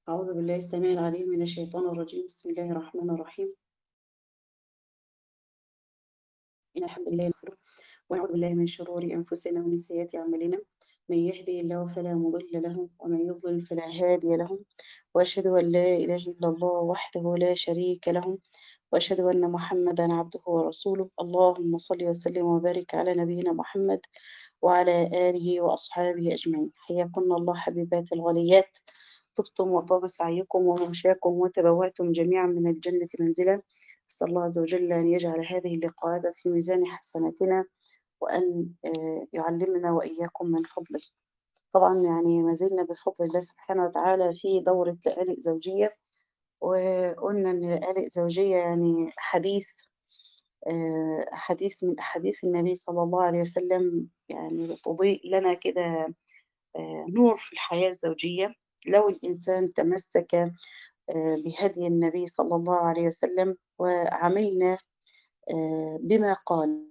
أعوذ بالله السميع العليم من الشيطان الرجيم بسم الله الرحمن الرحيم إن الحمد لله نحمده ونعوذ بالله من شرور أنفسنا ومن سيئات أعمالنا من يهدي الله فلا مضل له ومن يضلل فلا هادي له وأشهد أن لا إله إلا الله وحده لا شريك له وأشهد أن محمدا عبده ورسوله اللهم صل وسلم وبارك على نبينا محمد وعلى آله وأصحابه أجمعين حياكم الله حبيبات الغاليات طبتم وطاب سعيكم وممشاكم وتبوأتم جميعا من الجنة منزلا أسأل الله عز وجل أن يجعل هذه اللقاءات في ميزان حسناتنا وأن آه، يعلمنا وإياكم من فضله طبعا يعني ما زلنا بفضل الله سبحانه وتعالى في دورة لآلئ زوجية وقلنا أن لآلئ زوجية يعني حديث آه، حديث من أحاديث النبي صلى الله عليه وسلم يعني تضيء لنا كده آه، نور في الحياة الزوجية لو الإنسان تمسك آه، بهدي النبي صلى الله عليه وسلم وعملنا آه، بما قال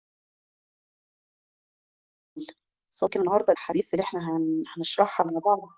لكن النهارده الحديث اللي احنا هن- هنشرحها مع بعض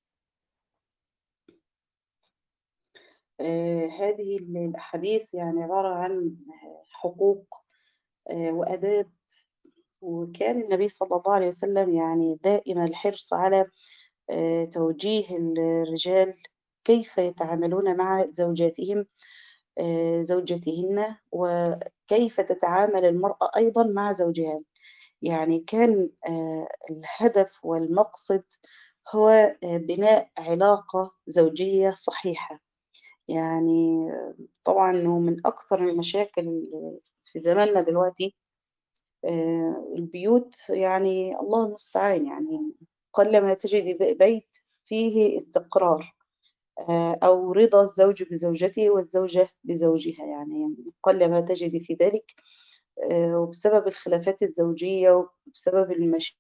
آه، هذه الأحاديث يعني عبارة عن حقوق آه، وآداب وكان النبي صلى الله عليه وسلم يعني دائما الحرص على آه، توجيه الرجال كيف يتعاملون مع زوجاتهم آه، زوجتهن وكيف تتعامل المرأة أيضا مع زوجها يعني كان آه، الهدف والمقصد هو آه، بناء علاقة زوجية صحيحة يعني آه، طبعا إنه من أكثر المشاكل اللي في زماننا دلوقتي آه، البيوت يعني الله المستعان يعني قلما تجد ب- بيت فيه استقرار آه، أو رضا الزوج بزوجته والزوجة بزوجها يعني قلما تجد في ذلك آه، وبسبب الخلافات الزوجية وبسبب المشاكل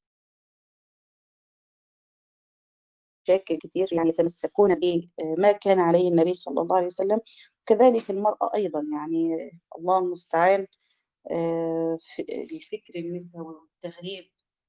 كتير يعني يتمسكون بما كان عليه النبي صلى الله عليه وسلم كذلك المرأة أيضا يعني الله المستعان آه، في الفكر النسوي والتغريب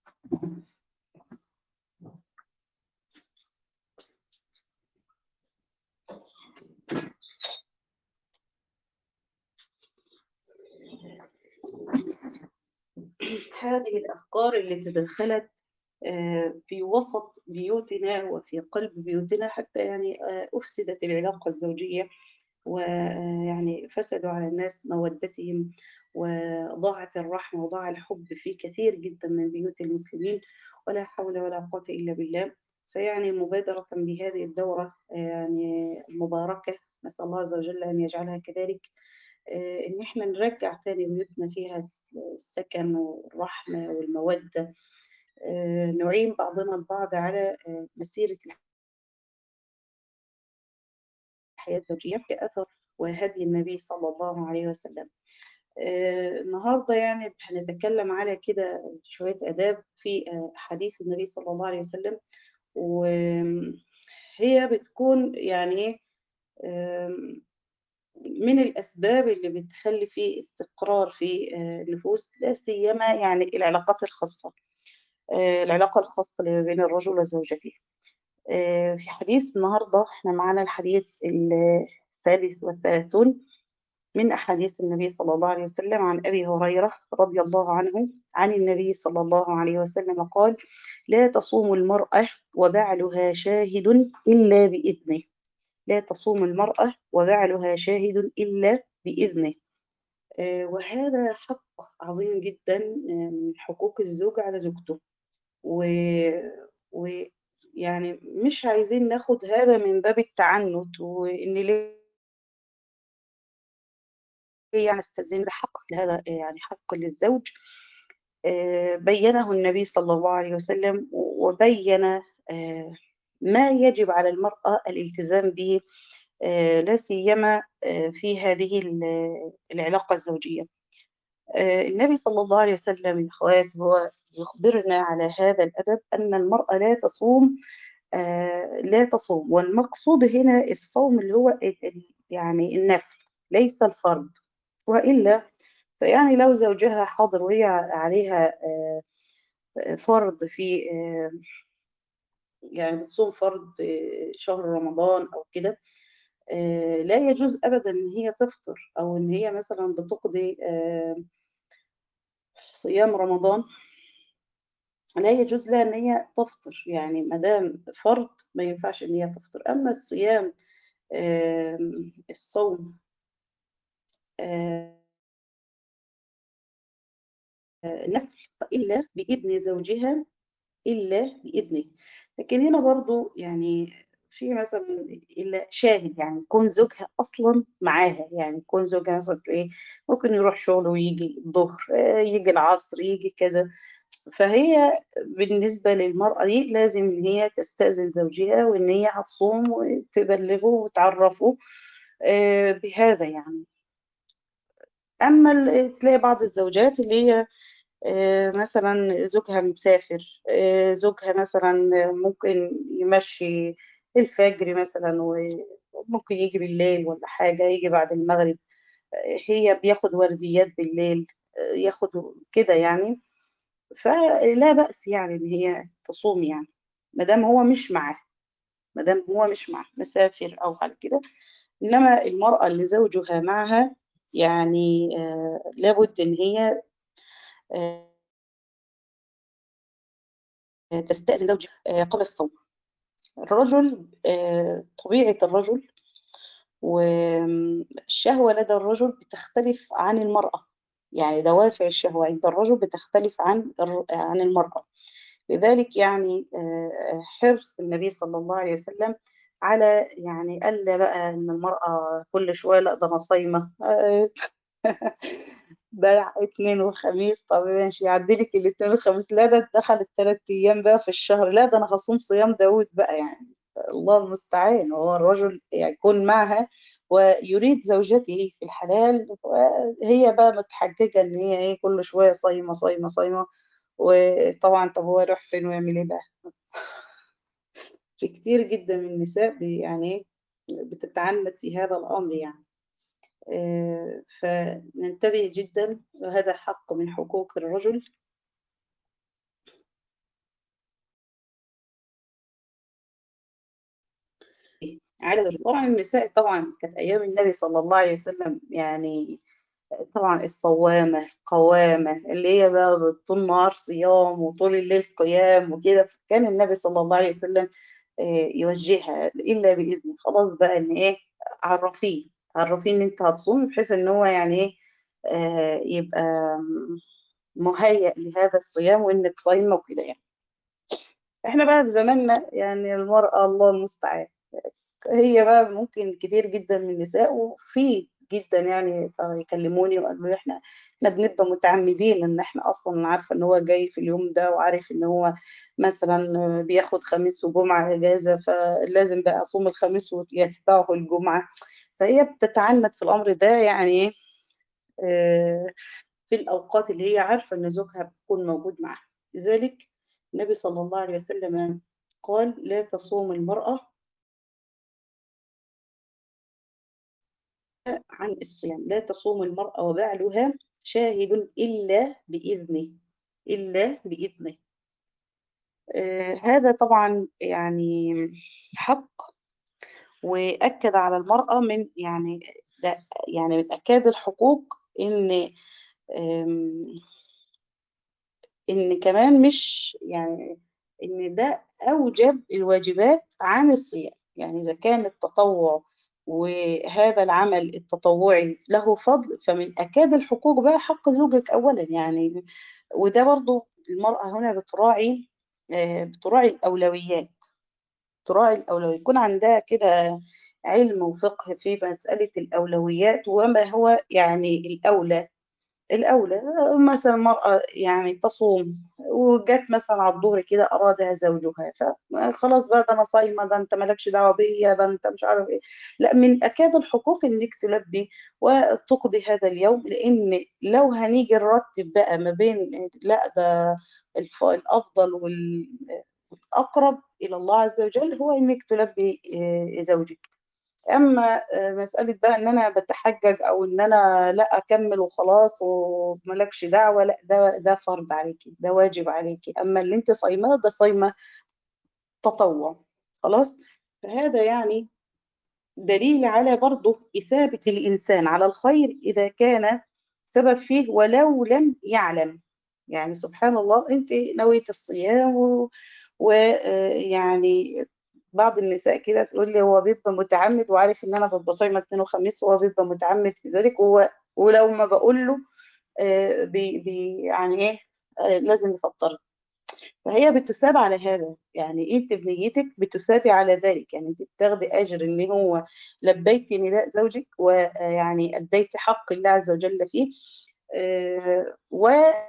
هذه الأفكار اللي تدخلت آه، في وسط بيوتنا وفي قلب بيوتنا حتى يعني آه، أفسدت العلاقة الزوجية ويعني فسدوا على الناس مودتهم وضاعت الرحمة وضاع الحب في كثير جدا من بيوت المسلمين ولا حول ولا قوة إلا بالله فيعني مبادرة بهذه الدورة آه، يعني المباركة نسأل الله عز وجل أن يجعلها كذلك آه، إن إحنا نرجع تاني بيوتنا فيها السكن والرحمة والمودة آه، نعين بعضنا البعض على آه، مسيرة الحياة الزوجية في أثر وهدي النبي صلى الله عليه وسلم آه، النهاردة يعني هنتكلم على كده شوية آداب في آه، حديث النبي صلى الله عليه وسلم وهي بتكون يعني إيه، آم، من الأسباب اللي بتخلي فيه استقرار في آه، النفوس لا سيما يعني العلاقات الخاصة آه، العلاقة الخاصة اللي بين الرجل وزوجته آه، في حديث النهاردة احنا معانا الحديث الثالث والثلاثون من أحاديث النبي صلى الله عليه وسلم عن أبي هريرة رضي الله عنه عن النبي صلى الله عليه وسلم قال لا تصوم المرأة وبعلها شاهد إلا بإذنه لا تصوم المرأة وبعلها شاهد إلا بإذنه آه، وهذا حق عظيم جدا آه، من حقوق الزوج على زوجته و... و يعني مش عايزين ناخد هذا من باب التعنت وإن ليه يعني استاذين بحق هذا يعني حق للزوج آه، بينه النبي صلى الله عليه وسلم وبين آه، ما يجب على المرأة الالتزام به آه، لا سيما آه، في هذه ال- العلاقة الزوجية آه، النبي صلى الله عليه وسلم يا اخوات هو يخبرنا على هذا الأدب أن المرأة لا تصوم آه، لا تصوم والمقصود هنا الصوم اللي هو ال- ال- يعني النفل ليس الفرض وإلا فيعني لو زوجها حاضر وهي عليها آه، فرض في آه، يعني بتصوم فرض آه، شهر رمضان أو كده آه، لا يجوز أبدا إن هي تفطر أو إن هي مثلا بتقضي آه، صيام رمضان لا يجوز لها إن هي تفطر يعني ما دام فرض ما ينفعش إن هي تفطر أما الصيام آم، الصوم آه، نفل إلا بإذن زوجها إلا بإذنه لكن هنا برضو يعني في مثلا إلا شاهد يعني يكون زوجها أصلا معاها يعني يكون زوجها مثلا إيه ممكن يروح شغله ويجي الظهر آه، يجي العصر يجي كذا فهي بالنسبة للمرأة دي لازم إن هي تستأذن زوجها وإن هي هتصوم وتبلغه وتعرفه آه، بهذا يعني أما ال- تلاقي بعض الزوجات اللي هي آه، مثلا زوجها مسافر آه، زوجها مثلا ممكن يمشي الفجر مثلا وممكن يجي بالليل ولا حاجة يجي بعد المغرب آه، هي بياخد ورديات بالليل آه، ياخد كده يعني فلا بأس يعني إن هي تصوم يعني ما دام هو مش معاه ما دام هو مش معاه مسافر أو حاجة كده إنما المرأة اللي زوجها معها يعني آه، لابد إن هي آه، تستأذن زوجها آه، قبل الصوم الرجل آه، طبيعة الرجل والشهوة لدى الرجل بتختلف عن المرأة يعني دوافع الشهوة عند الرجل بتختلف عن الر- عن المرأة لذلك يعني آه، حرص النبي صلى الله عليه وسلم على يعني ألا بقى إن المرأة كل شوية لا ده أنا صايمة آه، ده اثنين وخميس طب ماشي يعدلك الاثنين والخميس لا ده دخل الثلاث ايام بقى في الشهر لا ده انا هصوم صيام داود بقى يعني الله المستعان هو الرجل يكون معها ويريد زوجته في الحلال وهي بقى متحججة ان هي ايه كل شوية صايمة صايمة صايمة وطبعا طب هو يروح فين ويعمل ايه بقى في كتير جدا من النساء بي- يعني ايه بتتعنت في هذا الامر يعني آه، فننتبه جدا وهذا حق من حقوق الرجل على الرجل طبعا النساء طبعا كانت أيام النبي صلى الله عليه وسلم يعني طبعا الصوامة القوامة اللي هي بقى طول النهار صيام وطول الليل قيام وكده كان النبي صلى الله عليه وسلم آه، يوجهها إلا بإذنه خلاص بقى إن إيه عرفيه عرفيه إن أنت هتصوم بحيث إن هو يعني إيه آه، يبقى مهيأ لهذا الصيام وإنك صايمة وكده يعني إحنا بقى في زماننا يعني المرأة الله المستعان هي بقى ممكن كتير جدا من النساء وفي جدا يعني يكلموني وقالوا لي احنا احنا بنبقى متعمدين ان احنا اصلا عارفه ان هو جاي في اليوم ده وعارف ان هو مثلا بياخد خميس وجمعه اجازه فلازم بقى اصوم الخميس ويتبعه الجمعه فهي بتتعنت في الامر ده يعني ايه آه، في الاوقات اللي هي عارفه ان زوجها بيكون موجود معاها لذلك النبي صلى الله عليه وسلم قال لا تصوم المرأة عن الصيام لا تصوم المرأة وبعلها شاهد إلا بإذنه إلا بإذنه آه هذا طبعا يعني حق وأكد على المرأة من يعني ده يعني من أكاد الحقوق إن آم، إن كمان مش يعني إن ده أوجب الواجبات عن الصيام يعني إذا كان التطوع وهذا العمل التطوعي له فضل فمن أكاد الحقوق بقى حق زوجك أولا يعني وده برضو المرأة هنا بتراعي آه، بتراعي الأولويات تراعي الأولويات يكون عندها كده علم وفقه في مسألة الأولويات وما هو يعني الأولى الأولى مثلا المرأة يعني تصوم وجت مثلا على الظهر كده أرادها زوجها فخلاص بقى ده أنا صايمة ده أنت مالكش دعوة بيا ده أنت مش عارف إيه لا من أكاد الحقوق إنك تلبي وتقضي هذا اليوم لأن لو هنيجي نرتب بقى ما بين لا ده الف- الأفضل والأقرب إلى الله عز وجل هو إنك تلبي آه، زوجك اما آه، مساله بقى ان انا بتحجج او ان انا لا اكمل وخلاص وملكش دعوه لا ده ده فرض عليكي ده واجب عليكي اما اللي انت صايماه ده صايمه تطوع خلاص فهذا يعني دليل على برضه إثابة الإنسان على الخير إذا كان سبب فيه ولو لم يعلم يعني سبحان الله أنت نويت الصيام ويعني بعض النساء كده تقول لي هو بيبقى متعمد وعارف ان انا ببقى صايمه اثنين وخميس وهو بيبقى متعمد في ذلك وهو ولو ما بقول له آه، بي بي يعني ايه آه، لازم يفطر فهي بتثاب على هذا يعني انت بنيتك بتثابي على ذلك يعني انت بتاخدي اجر ان هو لبيتي نداء زوجك ويعني اديتي حق الله عز وجل فيه آه، وخدتي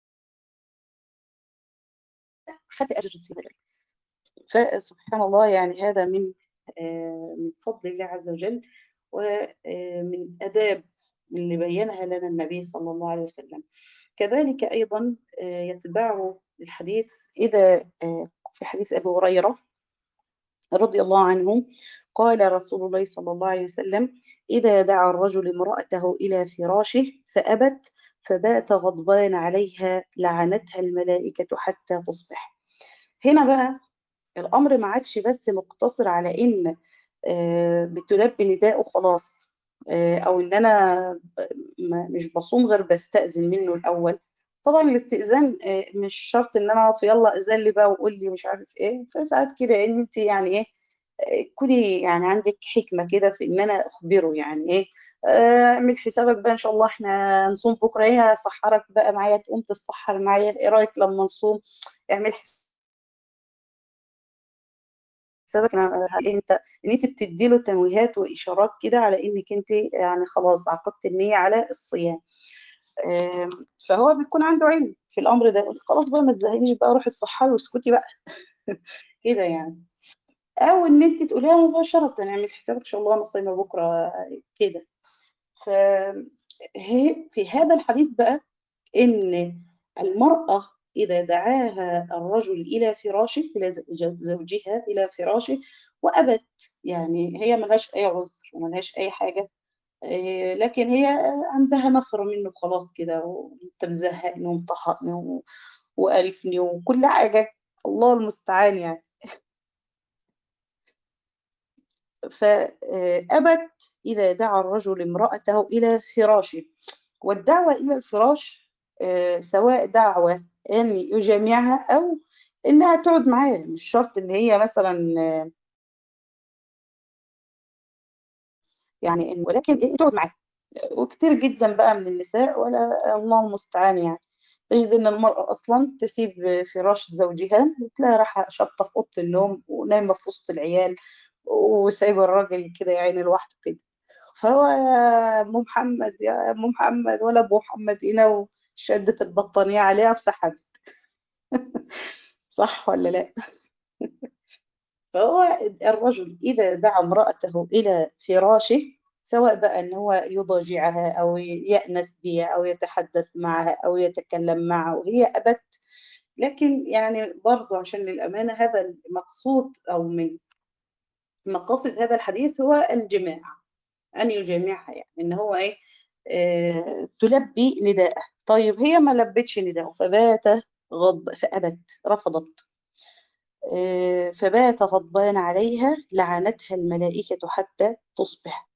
اجر في ذلك فسبحان الله يعني هذا من آه، من فضل الله عز وجل ومن آداب اللي بينها لنا النبي صلى الله عليه وسلم كذلك أيضا آه، يتبعه الحديث إذا آه، في حديث أبي هريرة رضي الله عنه قال رسول الله صلى الله عليه وسلم إذا دعا الرجل امرأته إلى فراشه فأبت فبات غضبان عليها لعنتها الملائكة حتى تصبح هنا بقى الأمر ما عادش بس مقتصر على إن آه، بتلبي نداء وخلاص آه، أو إن أنا ما- مش بصوم غير بستأذن منه الأول طبعا الاستئذان آه، مش شرط إن أنا أقف يلا أذن لي بقى وقول لي مش عارف إيه فساعات كده إن أنت يعني إيه آه، كوني يعني عندك حكمة كده في إن أنا أخبره يعني إيه آه، اعمل حسابك بقى إن شاء الله إحنا نصوم بكرة إيه هسحرك بقى معايا تقوم تسحر معايا إيه رأيك لما نصوم اعمل حسابك ان انت ان انت بتدي له تنويهات واشارات كده على انك انت يعني خلاص عقدت النيه على الصيام آم، فهو بيكون عنده علم في الامر ده يقول خلاص بقى ما تزهقنيش بقى روحي الصحراء واسكتي بقى كده يعني او ان انت تقوليها مباشره اعمل حسابك ان شاء الله انا صايمه بكره كده ف هي- في هذا الحديث بقى ان المراه اذا دعاها الرجل الى فراشه الى زوج- زوجها الى فراشه وابت يعني هي ملهاش اي عذر وملهاش اي حاجه إيه، لكن هي عندها نفر منه خلاص كده وانت مزهقني ومطهقني و- وقرفني وكل حاجه الله المستعان يعني فأبت إذا دعا الرجل امرأته إلى فراشه والدعوة إلى الفراش آه، سواء دعوة أن يجامعها أو إنها تقعد معاه مش شرط إن هي مثلا آه، يعني إن- ولكن إيه تقعد معاه وكتير جدا بقى من النساء ولا الله المستعان يعني تجد إن المرأة أصلا تسيب فراش زوجها تلاقيها رايحة شابطة في أوضة النوم ونايمة في وسط العيال وسايبة الراجل كده يا عيني لوحده كده فهو يا ام محمد يا ام محمد ولا ابو محمد هنا وشدت البطانية عليها وسحبت صح ولا لا فهو الرجل إذا دعا امرأته إلى فراشه سواء بقى أن هو يضاجعها أو يأنس بها أو يتحدث معها أو يتكلم معها وهي أبت لكن يعني برضو عشان للأمانة هذا المقصود أو من مقاصد هذا الحديث هو الجماع أن يجامعها يعني إن هو إيه آه تلبي نداءه طيب هي ما لبتش نداءه فبات غض فأبت رفضت آه فبات غضبان عليها لعنتها الملائكة حتى تصبح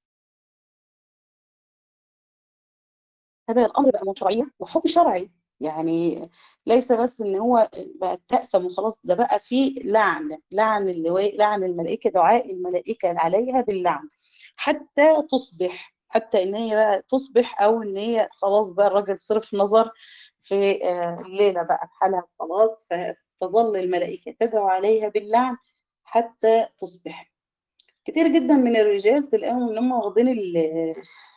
هذا الأمر بقى من شرعية وحب شرعي يعني ليس بس ان هو بقى تأثم وخلاص ده بقى فيه لعن لعن اللي لعن الملائكة دعاء الملائكة عليها باللعن حتى تصبح حتى ان هي بقى تصبح او ان هي خلاص بقى الراجل صرف نظر في آه، الليلة بقى في حالها خلاص فتظل الملائكة تدعو عليها باللعن حتى تصبح كتير جدا من الرجال تلاقيهم ان هم واخدين ال-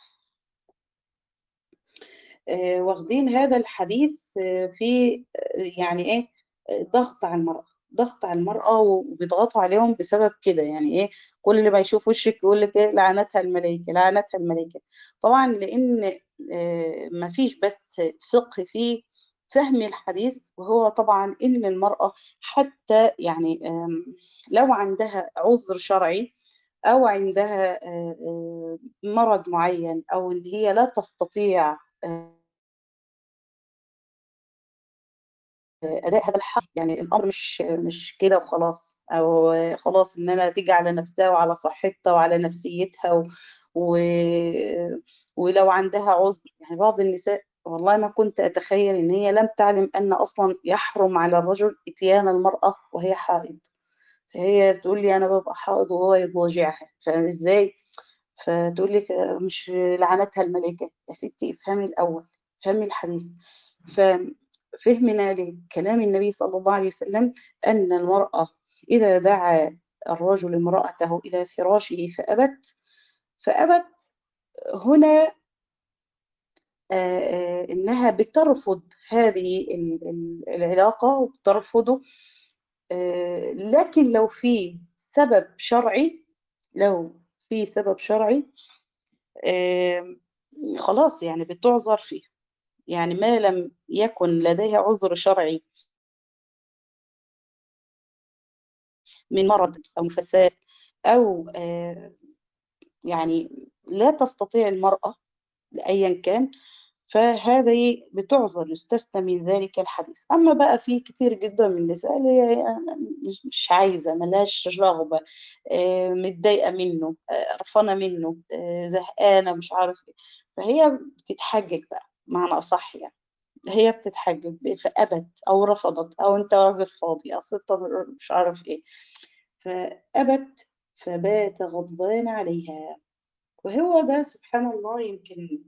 آه، واخدين هذا الحديث آه، في آه، يعني ايه آه، ضغط على المرأة ضغط على المرأة وبيضغطوا عليهم بسبب كده يعني ايه كل اللي ما يشوف وشك يقول لك ايه لعنتها الملائكة لعنتها الملائكة طبعا لان آه، ما فيش بس فقه في فهم الحديث وهو طبعا ان المرأة حتى يعني آم، لو عندها عذر شرعي او عندها آه، آه، مرض معين او ان هي لا تستطيع آه، اداء هذا الحق يعني الامر مش مش كده وخلاص او خلاص ان انا تيجي على نفسها وعلى صحتها وعلى نفسيتها و... و... ولو عندها عذر يعني بعض النساء والله ما كنت اتخيل ان هي لم تعلم ان اصلا يحرم على الرجل اتيان المراه وهي حائض فهي تقول لي انا ببقى حائض وهو يضاجعها فازاي فتقول لك مش لعنتها الملائكة يا ستي افهمي الأول افهمي الحديث ففهمنا لكلام النبي صلى الله عليه وسلم أن المرأة إذا دعا الرجل امرأته إلى فراشه فأبت فأبت هنا إنها بترفض هذه العلاقة وبترفضه لكن لو في سبب شرعي لو في سبب شرعي خلاص يعني بتعذر فيه يعني ما لم يكن لديها عذر شرعي من مرض أو فساد أو يعني لا تستطيع المرأة أيا كان فهذه بتعذر يستثنى من ذلك الحديث أما بقى في كتير جدا من النساء اللي هي مش عايزة ملهاش رغبة متضايقة منه قرفانة منه زهقانة مش عارف ايه فهي بتتحجج بقى معنى أصح يعني هي بتتحجج فأبت أو رفضت أو أنت راجل فاضي أصل مش عارف ايه فأبت فبات غضبان عليها وهو ده سبحان الله يمكن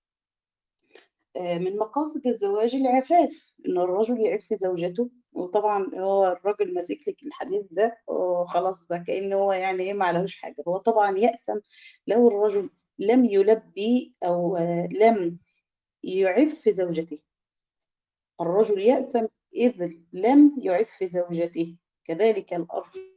من مقاصد الزواج العفاف ان الرجل يعف زوجته وطبعا هو الراجل ماسك لك الحديث ده وخلاص ده كأن هو يعني ايه ما عليهوش حاجه هو طبعا يأسم لو الرجل لم يلبي او لم يعف زوجته الرجل يأسم إذ لم يعف زوجته كذلك الأرض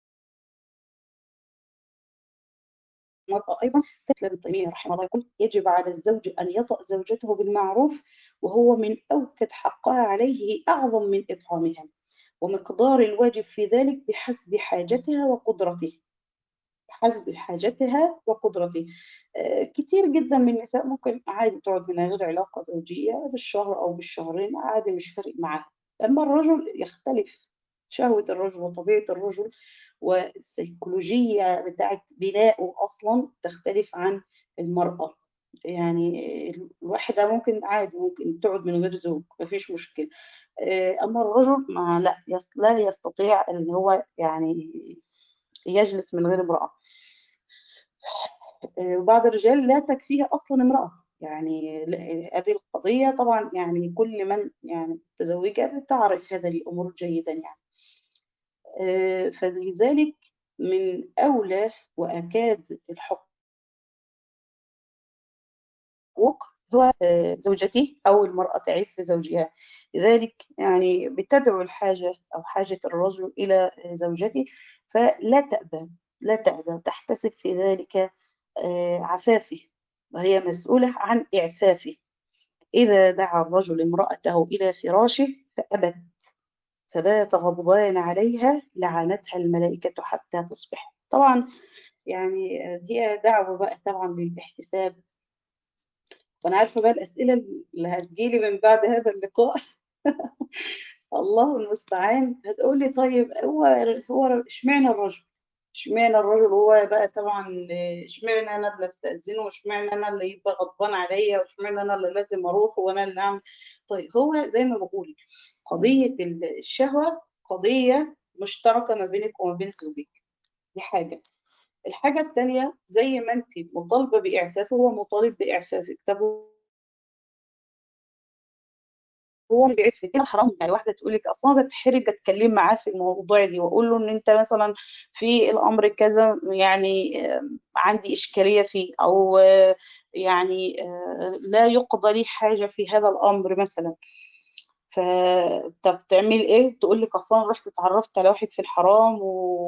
المرأة أيضا كتلة ابن تيمية رحمه الله يقول يجب على الزوج أن يطأ زوجته بالمعروف وهو من أوكد حقها عليه أعظم من إطعامها ومقدار الواجب في ذلك بحسب حاجتها وقدرته بحسب حاجتها وقدرته آه كتير جدا من النساء ممكن عادي تقعد من غير علاقة زوجية بالشهر أو بالشهرين عادي مش فارق معاها أما الرجل يختلف شهوة الرجل وطبيعة الرجل والسيكولوجية بتاعت بنائه أصلا تختلف عن المرأة يعني الواحدة ممكن عادي ممكن تقعد من غير زوج مفيش مشكلة أما الرجل ما لا لا يستطيع أن هو يعني يجلس من غير امرأة وبعض الرجال لا تكفيه أصلا امرأة يعني هذه القضية طبعا يعني كل من يعني متزوجة بتعرف هذه الأمور جيدا يعني فلذلك من أولى وأكاد الحقوق هو زوجته أو المرأة تعف زوجها لذلك يعني بتدعو الحاجة أو حاجة الرجل إلى زوجته فلا تأبى لا تأبى تحتسب في ذلك عفافه وهي مسؤولة عن إعفافه إذا دعا الرجل امرأته إلى فراشه فأبت فبات غضبان عليها لعنتها الملائكة حتى تصبح طبعا يعني هي دعوة بقى طبعا للاحتساب وأنا عارفة بقى الأسئلة اللي هتجيلي من بعد هذا اللقاء الله المستعان هتقولي طيب هو هو اشمعنى الرجل اشمعنى الرجل هو بقى طبعا اشمعنى انا اللي استاذنه واشمعنى انا اللي يبقى غضبان عليا واشمعنى انا اللي لازم اروح وانا اللي اعمل طيب هو زي ما بقول قضيه الشهوه قضيه مشتركه ما بينك وما بين زوجك دي حاجه الحاجه الثانيه زي ما انت مطالبه باعفافه هو مطالب باعفافك طب هو بيعف كده حرام يعني واحده تقول لك اصلا بتحرج اتكلم معاه في الموضوع دي واقول له ان انت مثلا في الامر كذا يعني عندي اشكاليه فيه او يعني لا يقضى لي حاجه في هذا الامر مثلا فطب تعمل ايه تقول لك اصلا رحت اتعرفت على واحد في الحرام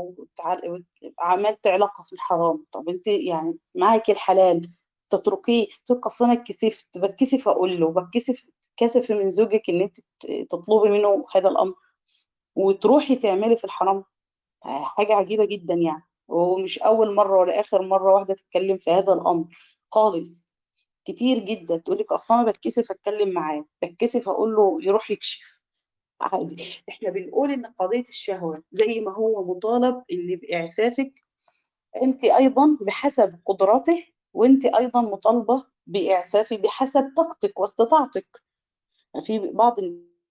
وعملت علاقه في الحرام طب انت يعني معاك الحلال تتركيه تقول اصلا اتكسفت بتكسف اقول له بتكسف كسف من زوجك ان انت تطلبي منه هذا الامر وتروحي تعملي في الحرام حاجه عجيبه جدا يعني ومش اول مره ولا اخر مره واحده تتكلم في هذا الامر خالص كتير جدا تقول لك اصلا بتكسف اتكلم معاه بتكسف اقول له يروح يكشف عادي احنا بنقول ان قضية الشهوة زي ما هو مطالب ان بإعفافك انت ايضا بحسب قدراته وانت ايضا مطالبة بإعفافي بحسب طاقتك واستطاعتك في بعض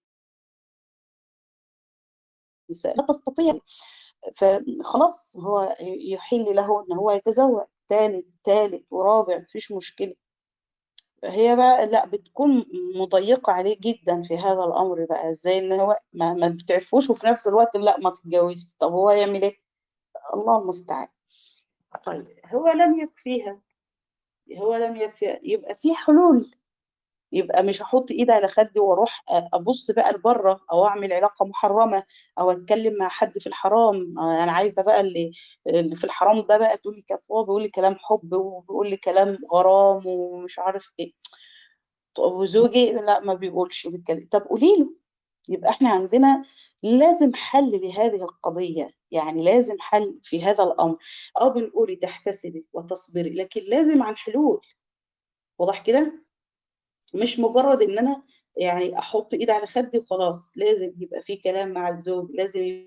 النساء لا تستطيع فخلاص هو يحل له ان هو يتزوج ثالث ثالث ورابع مفيش مشكلة هي بقى لا بتكون مضيقة عليه جدا في هذا الأمر بقى ازاي ان هو ما, ما بتعرفوش وفي نفس الوقت لا ما تتجوزش طب هو يعمل ايه الله المستعان طيب هو لم يكفيها هو لم يكفيها يبقى في حلول يبقى مش هحط ايدي على خدي واروح ابص بقى لبره او اعمل علاقه محرمه او اتكلم مع حد في الحرام انا عايزه بقى اللي, اللي في الحرام ده بقى تقول لي كفوه بيقول لي كلام حب وبيقول لي كلام غرام ومش عارف ايه طب وزوجي لا ما بيقولش بيتكلم طب قولي له يبقى احنا عندنا لازم حل لهذه القضيه يعني لازم حل في هذا الامر اه بنقولي تحتسبي وتصبري لكن لازم عن حلول واضح كده مش مجرد ان انا يعني احط ايد على خدي وخلاص لازم يبقى في كلام مع الزوج لازم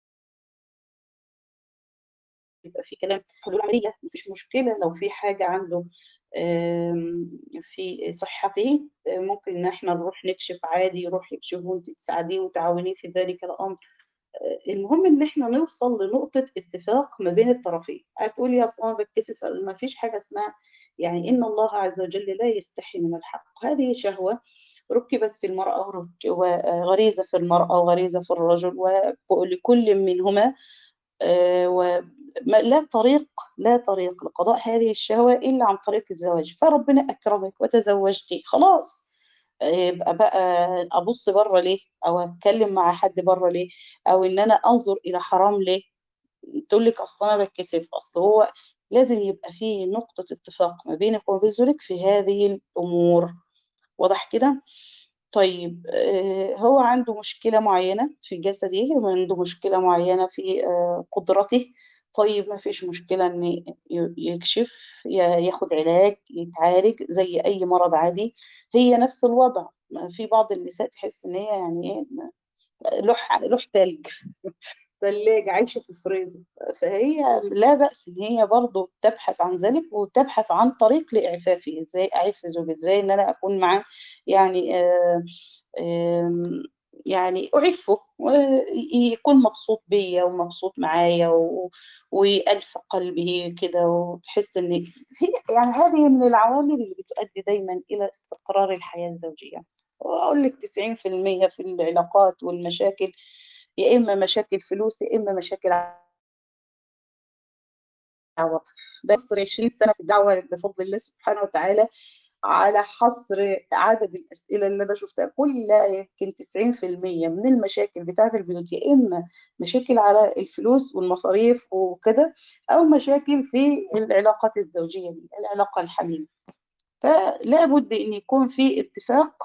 يبقى في كلام حلول عمليه مفيش مشكله لو في حاجه عنده في صحته ممكن ان احنا نروح نكشف عادي يروح يكشف وانت تساعديه وتعاونيه في ذلك الامر المهم ان احنا نوصل لنقطه اتفاق ما بين الطرفين هتقولي يا اصلا بتكسف ما فيش حاجه اسمها يعني إن الله عز وجل لا يستحي من الحق هذه شهوة ركبت في المرأة وغريزة في المرأة وغريزة في الرجل ولكل منهما لا طريق لا طريق لقضاء هذه الشهوة إلا عن طريق الزواج فربنا أكرمك وتزوجتي خلاص يبقى بقى أبص بره ليه أو أتكلم مع حد بره ليه أو إن أنا أنظر إلى حرام ليه تقول لك أصل أنا بتكسف أصل هو لازم يبقى فيه نقطة اتفاق ما بينك وبين زوجك في هذه الأمور واضح كده طيب هو عنده مشكلة معينة في جسده عنده مشكلة معينة في قدرته طيب ما فيش مشكلة ان يكشف ياخد علاج يتعالج زي اي مرض عادي هي نفس الوضع في بعض النساء تحس ان هي يعني ايه لوح لوح تلج ثلاجة عايشة في الفريزر فهي لا بأس إن هي برضه تبحث عن ذلك وتبحث عن طريق لإعفافي إزاي أعيش زوجي إزاي إن أنا أكون معاه يعني آآ آآ يعني أعفه ويكون مبسوط بيا ومبسوط معايا وألف قلبه كده وتحس إن هي يعني هذه من العوامل اللي بتؤدي دايما إلى استقرار الحياة الزوجية وأقول لك 90% في العلاقات والمشاكل يا إما مشاكل فلوس يا إما مشاكل عواطف بس 20 سنة في الدعوة بفضل الله سبحانه وتعالى على حصر عدد الأسئلة اللي أنا شفتها كلها يمكن 90% من المشاكل بتاعة البيوت يا إما مشاكل على الفلوس والمصاريف وكده أو مشاكل في العلاقات الزوجية دي العلاقة الحميمة فلا بد أن يكون في اتفاق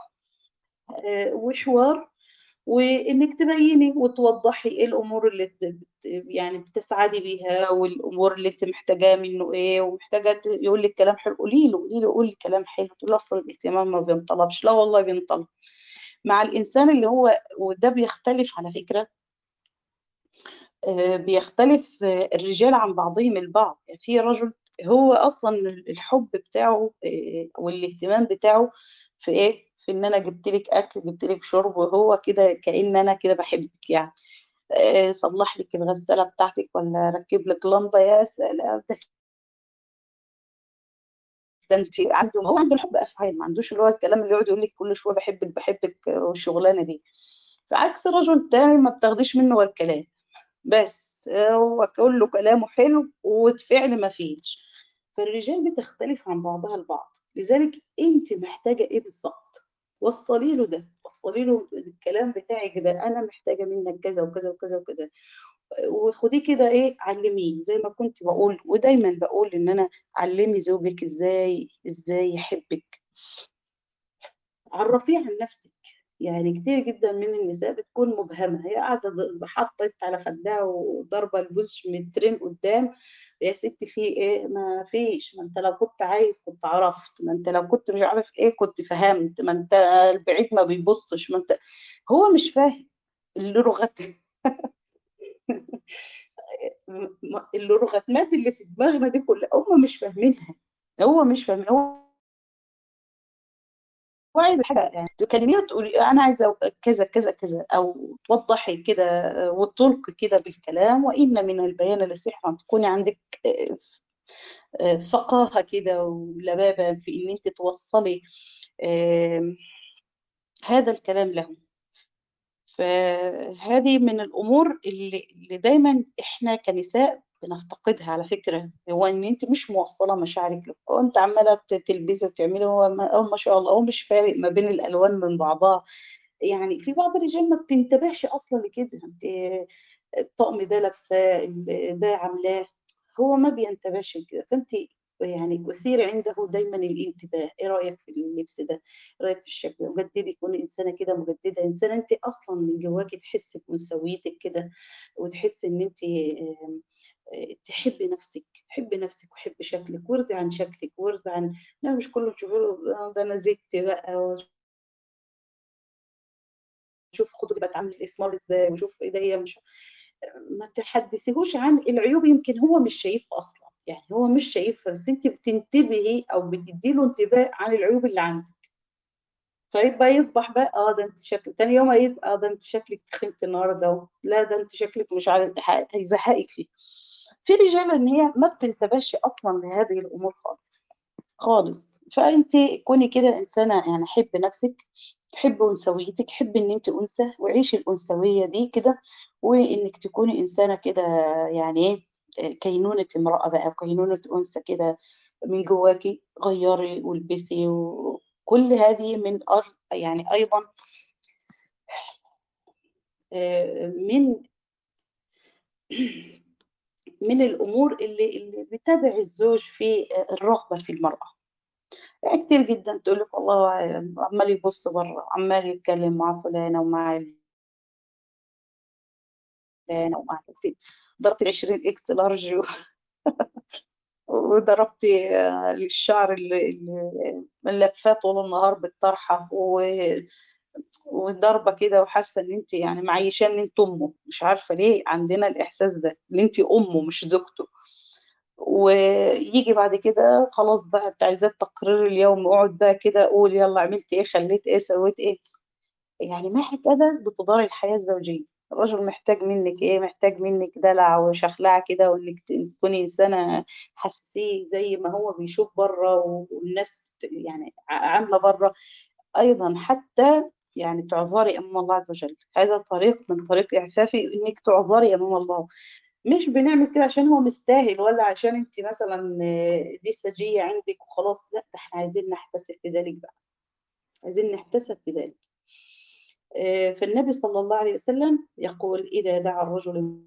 وحوار وانك تبيني وتوضحي ايه الامور اللي يعني بتسعدي بيها والامور اللي انت محتاجاه منه ايه ومحتاجه يقول لك كلام حلو قولي له قولي له قولي كلام حلو تقول له اصل الاهتمام ما بينطلبش لا والله بينطلب مع الانسان اللي هو وده بيختلف على فكره بيختلف الرجال عن بعضهم البعض يعني في رجل هو اصلا الحب بتاعه والاهتمام بتاعه في ايه في ان انا جبت لك اكل جبت لك شرب وهو كده كأن انا كده بحبك يعني أه صلح لك الغسالة بتاعتك ولا ركب لك لمبة يا سلام ده ده انت عنده هو عنده الحب افعال ما عندوش اللي هو الكلام اللي يقعد يقول لك كل شويه بحبك بحبك والشغلانه دي فعكس الرجل التاني ما بتاخديش منه ولا الكلام بس هو كله كلامه حلو والفعل ما فيش فالرجال بتختلف عن بعضها البعض لذلك انت محتاجه ايه بالظبط وصلي له ده وصلي له الكلام بتاعك ده انا محتاجه منك كذا وكذا وكذا وكذا وخديه كده ايه علميه زي ما كنت بقول ودايما بقول ان انا علمي زوجك ازاي ازاي يحبك عرفيه عن نفسك يعني كتير جدا من النساء بتكون مبهمه هي قاعده حاطه على خدها وضربه البوش مترين قدام يا ستي في ايه ما فيش ما انت لو كنت عايز كنت عرفت ما انت لو كنت مش عارف ايه كنت فهمت ما انت البعيد ما بيبصش ما انت هو مش فاهم اللغة اللغتمات اللي في دماغنا دي كلها هم مش فاهمينها هو مش فاهم هو هو عايز حاجة يعني تكلميه وتقولي أنا عايزة كذا كذا كذا أو توضحي كده وتلقي كده بالكلام وإن من البيان للسحر أن تكوني عندك آه، آه، فقاهة كده ولبابة في إن أنت توصلي آه، هذا الكلام له فهذه من الأمور اللي, اللي دايما إحنا كنساء بنفتقدها على فكرة هو إن أنت مش موصلة مشاعرك له هو أنت عمالة تلبسي وتعملي هو ما, هو ما شاء الله هو مش فارق ما بين الألوان من بعضها يعني في بعض الرجال ما بتنتبهش أصلا لكده أنت الطقم ده لابساه ده عاملاه هو ما بينتبهش لكده فأنت يعني أثير عنده دايما الانتباه ايه رأيك في اللبس ده ايه رأيك في الشكل ده مجددي تكوني إنسانة كده مجددة إنسانة أنت أصلا من جواكي تحسي بأنثويتك كده وتحسي إن أنت آم، آه، تحبي نفسك تحبي نفسك وحبي شكلك وارضي عن شكلك وارضي عن لا مش كله تشوفي له آه، ده انا زدت بقى وشوف خدودي بتعمل اسمار ازاي وشوف ايديا مش ما تحدثيهوش عن العيوب يمكن هو مش شايفها اصلا يعني هو مش شايفها بس انت بتنتبهي او بتديله انتباه عن العيوب اللي عندك فيبقى يصبح بقى اه ده انت شكلك تاني يوم هيبقى اه ده انت شكلك تخنت النهارده لا ده انت شكلك مش عارف هيزهقك فيه في رجاله ان هي ما بتنتبهش اصلا لهذه الامور خالص خالص فانت كوني كده انسانه يعني حب نفسك حب انثويتك حب ان انت انثى وعيشي الانثويه دي كده وانك تكوني انسانه كده يعني ايه كينونه امراه بقى وكينونه انثى كده من جواكي غيري والبسي وكل هذه من أر... يعني ايضا آه، من من الامور اللي اللي بتدعي الزوج في الرغبه في المراه يعني كتير جدا تقول لك والله عمال يبص بره عمال يتكلم مع فلانه ومع فلانه ومع فلانة. ضربت ال 20 اكس لارج و- وضربت آه، الشعر اللي اللي ملفاه طول النهار بالطرحه و- وضربه كده وحاسه ان انت يعني معيشاه ان انت امه مش عارفه ليه عندنا الاحساس ده ان انت امه مش زوجته ويجي بعد كده خلاص بقى انت عايزاه تقرير اليوم اقعد بقى كده قول يلا عملت ايه خليت ايه سويت ايه يعني ما هكذا بتدار الحياة الزوجية الرجل محتاج منك ايه محتاج منك دلع وشخلعة كده وانك ت- تكوني انسانة حساسيه زي ما هو بيشوف بره والناس يعني ع- عاملة بره ايضا حتى يعني تعذري امام الله عز وجل هذا طريق من طريق اعفافي انك تعذري امام الله مش بنعمل كده عشان هو مستاهل ولا عشان انت مثلا آه، دي سجية عندك وخلاص لا ده احنا عايزين نحتسب في ذلك بقى عايزين نحتسب في ذلك آه، فالنبي صلى الله عليه وسلم يقول إذا دعا الرجل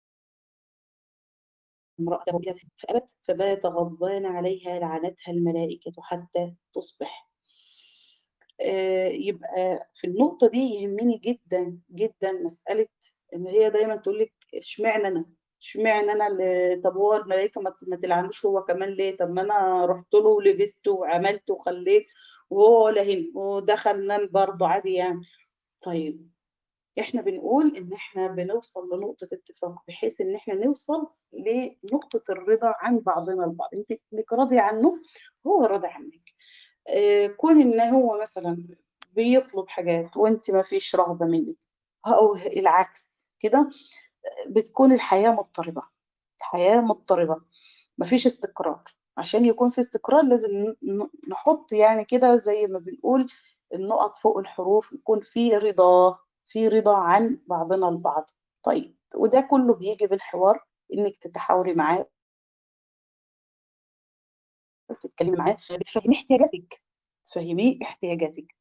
امرأته إلى فأبت فبات غضبان عليها لعنتها الملائكة حتى تصبح آه، يبقى في النقطة دي يهمني جدا جدا مسألة إن هي دايما تقول لك اشمعنى أنا اشمعنى أنا اللي طب هو الملائكة ما ما تلعنوش هو كمان ليه طب ما أنا رحت له ولبست وعملت وخليت وهو ولا هنا ودخل نام برضه عادي يعني طيب احنا بنقول ان احنا بنوصل لنقطة اتفاق بحيث ان احنا نوصل لنقطة الرضا عن بعضنا البعض انت انك راضي عنه هو راضي عنك آه، كون ان هو مثلا بيطلب حاجات وانت ما فيش رغبة منك او العكس كده بتكون الحياة مضطربة الحياة مضطربة مفيش استقرار عشان يكون في استقرار لازم ن- ن- نحط يعني كده زي ما بنقول النقط فوق الحروف يكون في رضا في رضا عن بعضنا البعض طيب وده كله بيجي بالحوار انك تتحاوري معاه وتتكلمي معاه بتفهمي احتياجاتك تفهميه احتياجاتك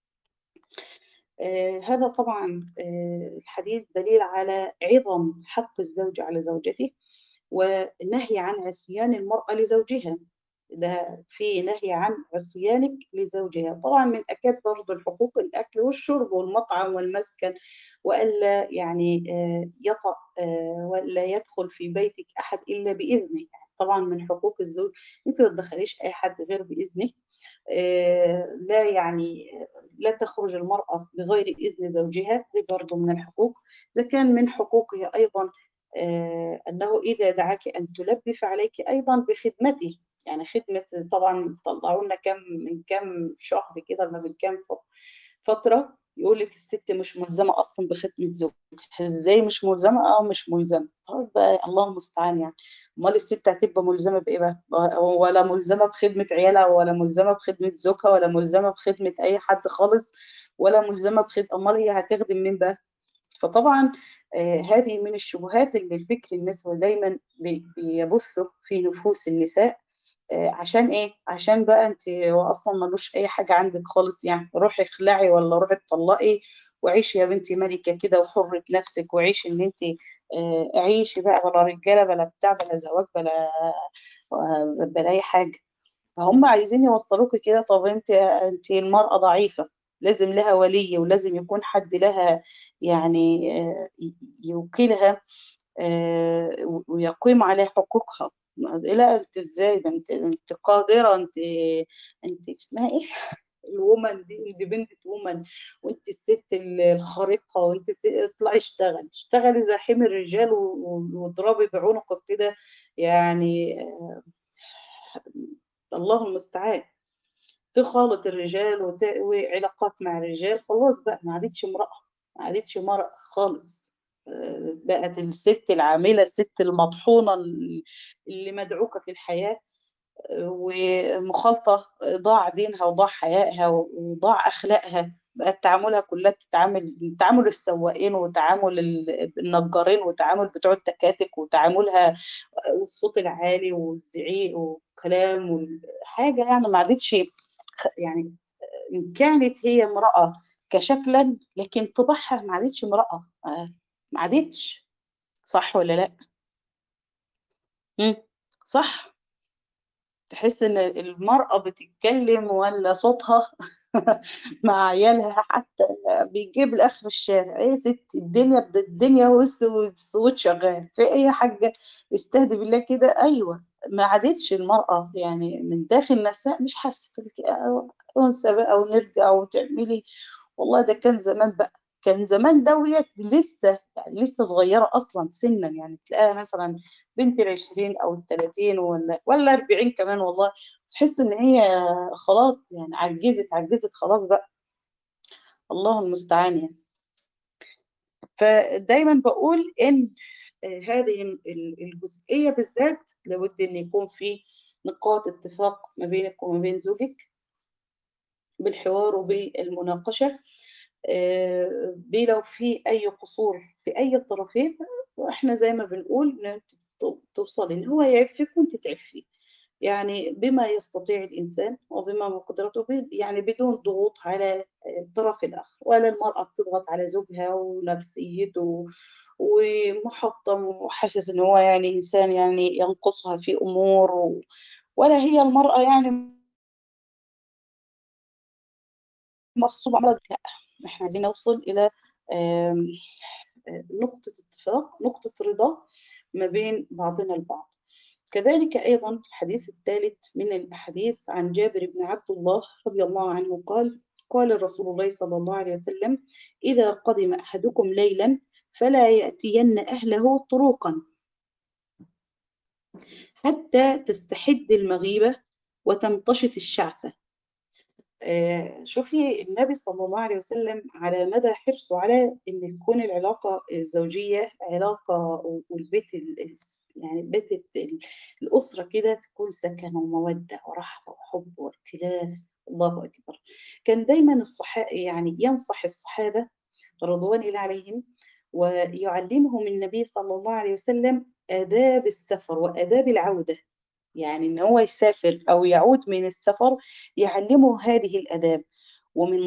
آه هذا طبعا آه الحديث دليل على عظم حق الزوج على زوجته والنهي عن عصيان المرأة لزوجها ده في نهي عن عصيانك لزوجها طبعا من أكاد برضه الحقوق الأكل والشرب والمطعم والمسكن وألا يعني آه، يطأ آه، ولا يدخل في بيتك أحد إلا بإذنه يعني طبعا من حقوق الزوج أنت ما تدخليش أي حد غير بإذنه آه، لا يعني لا تخرج المرأة بغير إذن زوجها دي برضه من الحقوق إذا كان من حقوقها أيضا آه، أنه إذا دعاك أن تلبي فعليك أيضا بخدمته يعني خدمة طبعا طلعوا لنا كم من كم شهر كده ما من كم فترة يقول لك الست مش ملزمة أصلا بخدمة زوجها إزاي مش ملزمة؟ أه مش ملزمة طيب بقى الله المستعان يعني أمال الست هتبقى ملزمة بإيه بقى؟ ولا ملزمة بخدمة عيالها ولا ملزمة بخدمة زوجها ولا ملزمة بخدمة أي حد خالص ولا ملزمة بخدمة أمال هي هتخدم مين بقى؟ فطبعا آه هذه من الشبهات اللي الفكر النسوي دايما بي- بيبث في نفوس النساء آه، عشان ايه عشان بقى انت هو اصلا ملوش اي حاجه عندك خالص يعني روحي اخلعي ولا روحي اتطلقي وعيشي يا بنتي ملكه كده وحره نفسك وعيشي ان انت آه، عيشي بقى بلا رجاله بلا بتاع بلا زواج بلا آه، بلا اي حاجه فهم عايزين يوصلوكي كده طب انت انت المراه ضعيفه لازم لها ولي ولازم يكون حد لها يعني آه، يوكلها آه، ويقيم على حقوقها لا انت ازاي ده انت انت قادره انت انت اسمها ايه الومن دي اندبندنت وومن وانت الست الخارقه وانت ت- اطلعي اشتغلي اشتغلي زي حمى الرجال و- و- واضربي بعنقك كده يعني آه، الله المستعان تخالط الرجال وت... وعلاقات مع الرجال خلاص بقى ما عادتش امرأة ما عادتش مرأة خالص آه، بقت الست العاملة الست المطحونة اللي مدعوكة في الحياة آه، ومخالطة ضاع دينها وضاع حيائها وضاع أخلاقها بقت تعاملها كلها بتتعامل تعامل السواقين وتعامل ال- النجارين وتعامل بتوع التكاتك وتعاملها والصوت العالي والزعيق والكلام والحاجة يعني ما عادتش يعني إن كانت هي امرأة كشكلا لكن طباعها ما عادتش امرأة آه، ما عادتش صح ولا لا؟ مم. صح تحس ان المرأة بتتكلم ولا صوتها مع عيالها حتى بيجيب لاخر الشارع ايه يا ست الدنيا بد- الدنيا وس- والصوت شغال في اي حاجة استهدي بالله كده ايوه ما عادتش المرأة يعني من داخل نفسها مش حاسة تلك- آه، انثى بقى ونرجع وتعملي والله ده كان زمان بقى كان زمان ده وهي لسه يعني لسه صغيرة أصلا سنا يعني تلاقيها مثلا بنت العشرين أو التلاتين ولا ولا أربعين كمان والله تحس إن هي خلاص يعني عجزت عجزت خلاص بقى الله المستعان يعني فدايما بقول إن آه، هذه ال- الجزئية بالذات لابد إن يكون في نقاط اتفاق ما بينك وما بين زوجك بالحوار وبالمناقشة آه، بي لو في أي قصور في أي الطرفين وإحنا زي ما بنقول إن أنت تو- توصلي إن هو يعفك وأنت تعفي يعني بما يستطيع الإنسان وبما بقدرته ب- يعني بدون ضغوط على الطرف الآخر ولا المرأة بتضغط على زوجها ونفسيته ومحطم وحاسس إن هو يعني إنسان يعني ينقصها في أمور و- ولا هي المرأة يعني مغصوبة على لا احنا عايزين نوصل إلى آم، آه، نقطة اتفاق نقطة رضا ما بين بعضنا البعض كذلك أيضا الحديث الثالث من الأحاديث عن جابر بن عبد الله رضي الله عنه قال قال رسول الله صلى الله عليه وسلم إذا قدم أحدكم ليلا فلا يأتين أهله طروقا حتى تستحد المغيبة وتمتشط الشعثة آه، شوفي النبي صلى الله عليه وسلم على مدى حرصه على ان تكون العلاقه الزوجيه علاقه والبيت ال- ال- يعني بيت ال- الاسره كده تكون سكن وموده ورحمه وحب وائتلاف الله اكبر كان دايما الصحابه يعني ينصح الصحابه رضوان الله عليهم ويعلمهم النبي صلى الله عليه وسلم آداب السفر وآداب العودة يعني ان هو يسافر او يعود من السفر يعلمه هذه الاداب ومن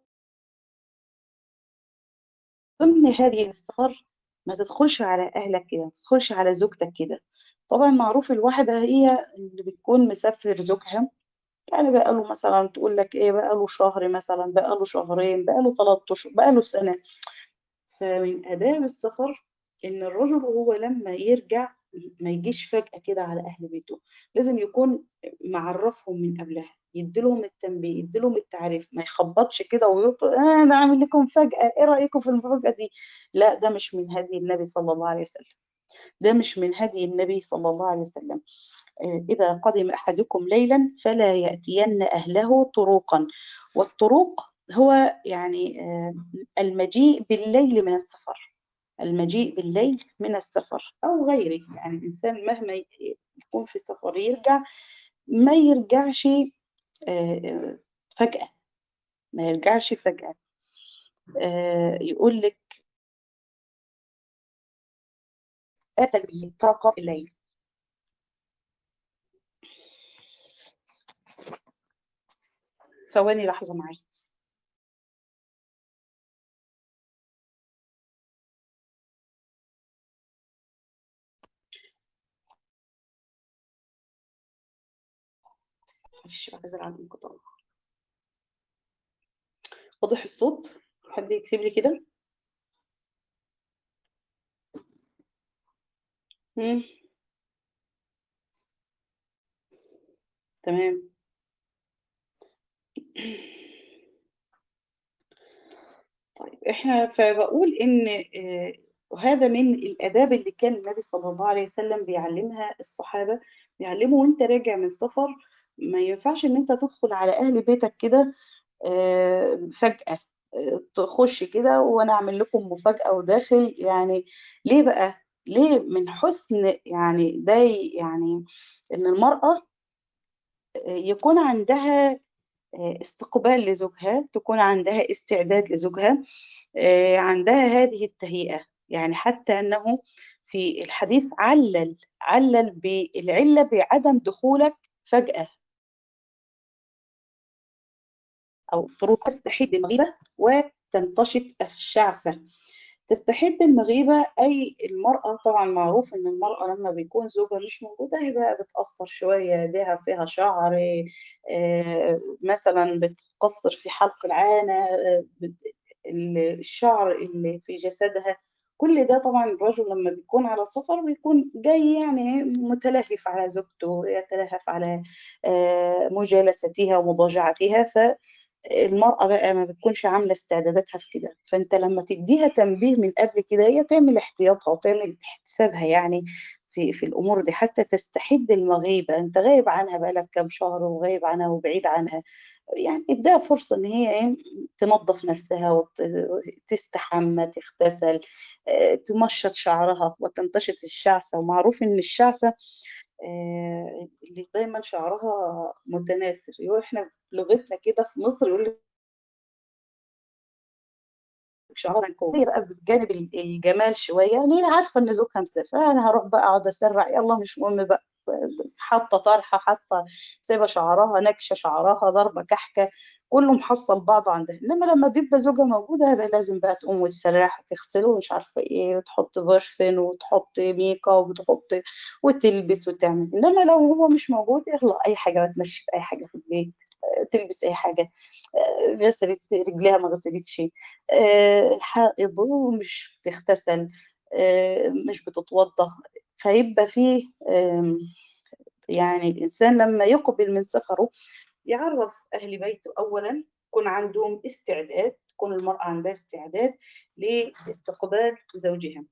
ضمن هذه السفر ما تدخلش على اهلك كده ما تدخلش على زوجتك كده طبعا معروف الواحدة هي اللي بتكون مسافر زوجها يعني بقى له مثلا تقول لك ايه بقى له شهر مثلا بقى له شهرين بقى له ثلاث اشهر بقى له سنة فمن آداب السفر إن الرجل هو لما يرجع ما يجيش فجأة كده على أهل بيته لازم يكون معرفهم من قبلها يديلهم التنبيه يديلهم التعريف ما يخبطش كده ويطلق آه انا عامل لكم فجأة ايه رأيكم في المفاجأة دي لا ده مش من هدي النبي صلى الله عليه وسلم ده مش من هدي النبي صلى الله عليه وسلم آه، إذا قدم أحدكم ليلا فلا يأتين أهله طروقا والطروق هو يعني آه، المجيء بالليل من السفر المجيء بالليل من السفر أو غيره يعني الإنسان مهما ي- يكون في سفر يرجع ما يرجعش آه، آه، فجأة ما يرجعش فجأة آه، يقول لك أتى به طرق الليل ثواني لحظة معايا معلش بعتذر عن الانقطاع واضح الصوت حد يكتب لي كده مم. تمام طيب احنا فبقول ان آه، وهذا من الاداب اللي كان النبي صلى الله عليه وسلم بيعلمها الصحابه بيعلمه وانت راجع من سفر ما ينفعش ان انت تدخل على اهل بيتك كده آه، فجأة آه، تخش كده وانا اعمل لكم مفاجأة وداخل يعني ليه بقى ليه من حسن يعني ده يعني ان المرأة آه، يكون عندها آه، استقبال لزوجها تكون عندها استعداد لزوجها آه، عندها هذه التهيئة يعني حتى أنه في الحديث علل علل بالعلة بعدم دخولك فجأة أو طرق تستحيد المغيبة وتنتشط الشعثة تستحد المغيبة أي المرأة طبعا معروف إن المرأة لما بيكون زوجها مش موجودة هي بقى بتقصر شوية ايديها فيها شعر آه، مثلا بتقصر في حلق العانة آه، بت- ال- الشعر اللي في جسدها كل ده طبعا الرجل لما بيكون على سفر بيكون جاي يعني متلهف على زوجته يتلهف على آه، مجالستها ومضاجعتها المرأة بقى ما بتكونش عاملة استعداداتها في كده فانت لما تديها تنبيه من قبل كده هي تعمل احتياطها وتعمل حسابها يعني في في الامور دي حتى تستحد المغيبة انت غايب عنها بقالك كام شهر وغايب عنها وبعيد عنها يعني اديها فرصة ان هي ايه تنظف نفسها وتستحمى تغتسل آه، تمشط شعرها وتنتشط الشعثة ومعروف ان الشعثة آه، اللي دايما شعرها متناثر يقول احنا لغتنا كده في مصر يقول شعرها قوية بقى بجانب الجمال شوية يعني هي عارفة إن زوجها مسافر أنا هروح بقى أقعد أسرع يلا مش مهم بقى حاطة طرحة حاطة سايبة شعرها نكشة شعرها ضربة كحكة كله محصل بعضه عندها إنما لما بيبقى زوجها موجودة يبقى لازم بقى تقوم وتسرح وتغسله ومش عارفة إيه وتحط برفان وتحط ميك اب وتحط وتلبس وتعمل إنما لو هو مش موجود يلا أي حاجة تمشي في أي حاجة في البيت تلبس أي حاجة غسلت رجليها ما غسلتش آه، حائض ومش بتغتسل آه، مش بتتوضا فيبقى فيه آم، يعني الإنسان لما يقبل من سفره يعرف أهل بيته أولا يكون عندهم استعداد تكون المرأة عندها استعداد لاستقبال زوجها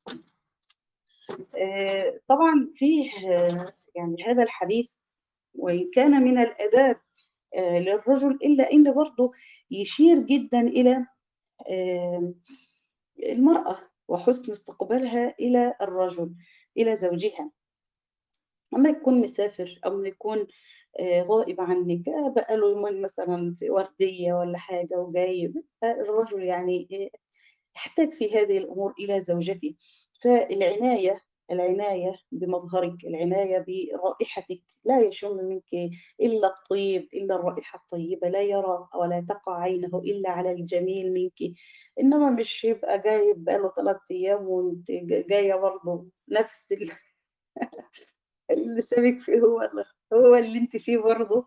آه، طبعا فيه آه، يعني هذا الحديث وإن كان من الآداب آه، للرجل إلا إن برضه يشير جدا إلى آم، المرأة وحسن استقبالها إلى الرجل إلى زوجها أما يكون مسافر أو يكون آه، غائب عنك آه، بقاله يومين مثلا في وردية ولا حاجة وجاي الرجل يعني آه، يحتاج في هذه الأمور إلى زوجته فالعناية العناية بمظهرك العناية برائحتك لا يشم منك إلا الطيب إلا الرائحة الطيبة لا يرى ولا تقع عينه إلا على الجميل منك إنما مش يبقى جايب بقاله ثلاث أيام وانت جاية برضه نفس ال- اللي سابك فيه هو اللي هو اللي انت فيه برضه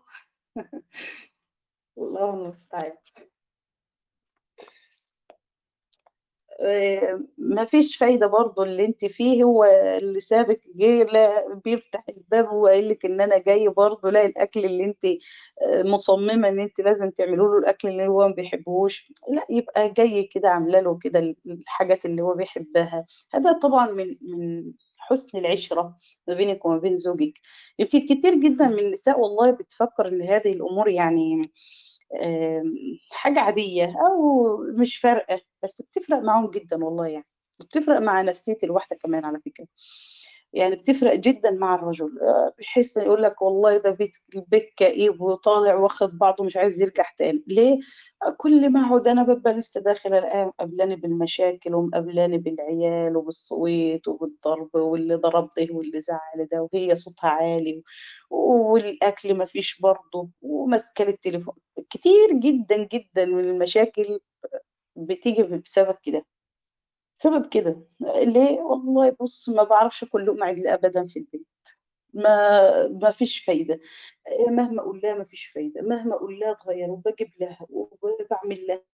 الله المستعان آه، مفيش فايدة برضو اللي انت فيه هو اللي سابك جه لا بيفتح الباب وقايل لك ان انا جاي برضو لا الاكل اللي انت آه، مصممة ان انت لازم تعملوا له الاكل اللي هو ما بيحبوش لا يبقى جاي كده عامله له كده الحاجات اللي هو بيحبها هذا طبعا من من حسن العشرة ما بينك وما بين زوجك يمكن كتير جدا من النساء والله بتفكر ان هذه الامور يعني آم، حاجة عادية أو مش فارقة بس بتفرق معاهم جدا والله يعني بتفرق مع نفسية الواحدة كمان على فكرة يعني بتفرق جدا مع الرجل آه، بيحس يقول لك والله ده بيت البيت كئيب وطالع واخد بعضه مش عايز يرجع تاني ليه؟ آه، كل ما اقعد انا ببقى لسه داخله الاقيها مقابلاني بالمشاكل ومقابلاني بالعيال وبالصويت وبالضرب واللي ضرب ده واللي زعل ده وهي صوتها عالي والاكل ما فيش برضه وماسكه التليفون كتير جدا جدا من المشاكل بتيجي بسبب كده سبب كده ليه والله بص ما بعرفش كل لقمة عدل ابدا في البيت ما ما فيش فايده مهما اقول لها ما فيش فايده مهما اقول لها تغير وبجيب لها وبعمل لها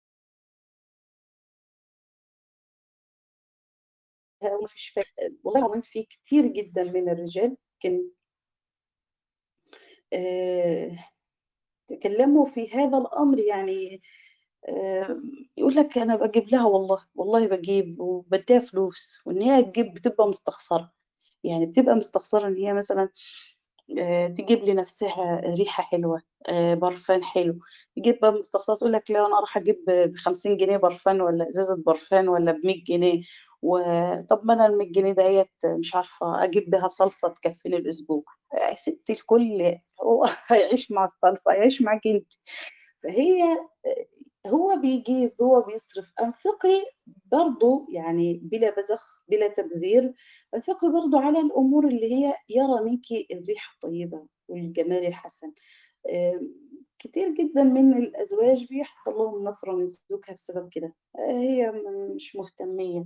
وما فيش فايده والله العظيم في كتير جدا من الرجال كان آه، تكلموا في هذا الامر يعني آه، يقول لك انا بجيب لها والله والله بجيب وبديها فلوس وان هي تجيب بتبقى مستخسره يعني بتبقى مستخسره ان هي مثلا آه، تجيب لنفسها ريحة حلوة آه، برفان حلو تجيب بقى مستخصص تقول لك لا أنا أروح أجيب ب 50 جنيه برفان ولا إزازة برفان ولا ب 100 جنيه وطب ما أنا ال 100 جنيه ديت مش عارفة أجيب بها صلصة تكفيني الأسبوع يا ست الكل هو هيعيش مع الصلصة هيعيش معاك أنت فهي هو بيجيب هو بيصرف أنفقي برضو يعني بلا بذخ بلا تبذير أنفقي برضو على الأمور اللي هي يرى منك الريحة الطيبة والجمال الحسن آم، كتير جدا من الأزواج بيحصل لهم نفرة من زوجها بسبب كده آه، هي م- مش مهتمية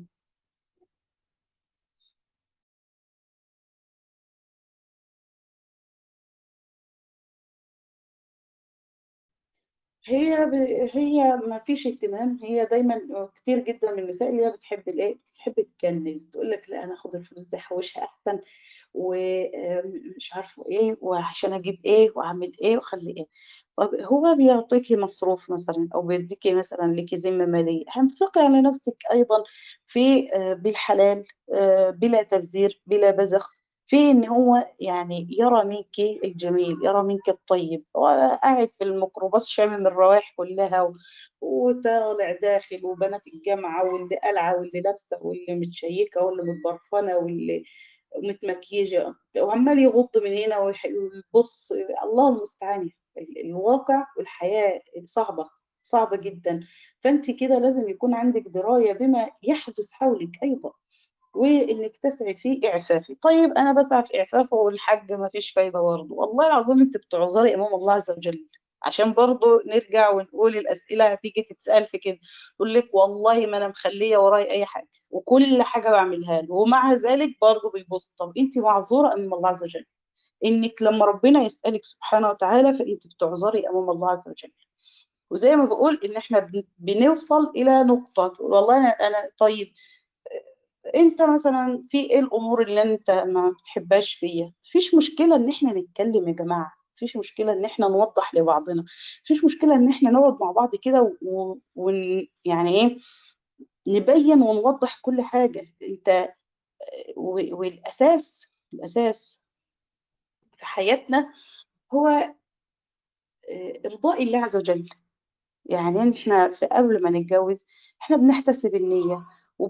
هي ب... هي ما فيش اهتمام هي دايما كتير جدا من النساء اللي هي بتحب الايه بتحب تكنز تقول لك لا انا اخد الفلوس دي احوشها احسن ومش عارفه ايه وعشان اجيب ايه واعمل ايه واخلي ايه طب هو بيعطيكي مصروف مثلا او بيديكي مثلا ليكي ذمه ماليه هنفقي على نفسك ايضا في آه، بالحلال آه، بلا تبذير بلا بذخ في ان هو يعني يرى منك الجميل يرى منك الطيب هو قاعد في الميكروباص شامم الروائح كلها و- وطالع داخل وبنات الجامعه واللي قلعه واللي لابسه واللي متشيكه واللي متبرفنه واللي متمكيجة وعمال يغض من هنا ويح- ويبص الله المستعان ال- الواقع والحياة صعبة صعبة جدا فانت كده لازم يكون عندك دراية بما يحدث حولك ايضا وانك تسعي في اعفافي طيب انا بسعى في اعفافه والحج ما فيش فايدة برضه والله العظيم انت بتعذري امام الله عز وجل عشان برضه نرجع ونقول الاسئله هتيجي تتسال في كده تقول لك والله ما انا مخليه وراي اي حاجه وكل حاجه بعملها له ومع ذلك برضه بيبص طب انت معذوره امام الله عز وجل انك لما ربنا يسالك سبحانه وتعالى فانت بتعذري امام الله عز وجل وزي ما بقول ان احنا بن- بنوصل الى نقطه تقول والله انا انا طيب انت مثلا في ايه الامور اللي انت ما بتحبهاش فيا مفيش مشكله ان احنا نتكلم يا جماعه مفيش مشكله ان احنا نوضح لبعضنا مفيش مشكله ان احنا نقعد مع بعض كده و... و... يعني ايه نبين ونوضح كل حاجه انت و... والاساس الاساس في حياتنا هو آه، ارضاء الله عز وجل يعني احنا في قبل ما نتجوز احنا بنحتسب النيه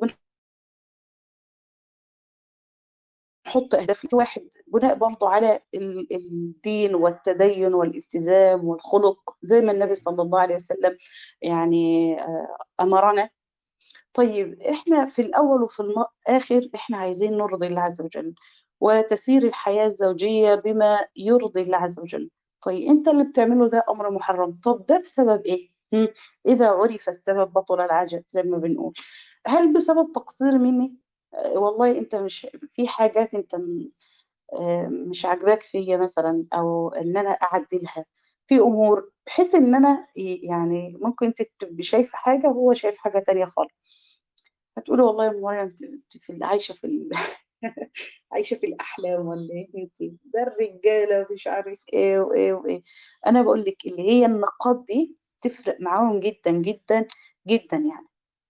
نحط أهداف لكل واحد بناء برضه على ال- الدين والتدين والالتزام والخلق زي ما النبي صلى الله عليه وسلم يعني آه، أمرنا طيب إحنا في الأول وفي الآخر إحنا عايزين نرضي الله عز وجل وتسير الحياة الزوجية بما يرضي الله عز وجل طيب أنت اللي بتعمله ده أمر محرم طب ده بسبب إيه؟ هم، إذا عرف السبب بطل العجب زي ما بنقول هل بسبب تقصير مني؟ آه، والله انت مش في حاجات انت م- آه، مش عاجباك فيا مثلا او ان انا اعدلها في امور بحيث ان انا ي- يعني ممكن انت تبقي شايفه حاجه وهو شايف حاجه تانية خالص هتقولي والله يا أم مريم انت انت في ال- عايشة في ال... عايشة في الأحلام ولا ايه انت ده الرجالة مش عارف ايه وايه وايه أنا بقول لك اللي هي النقاط دي تفرق معاهم جدا جدا جدا يعني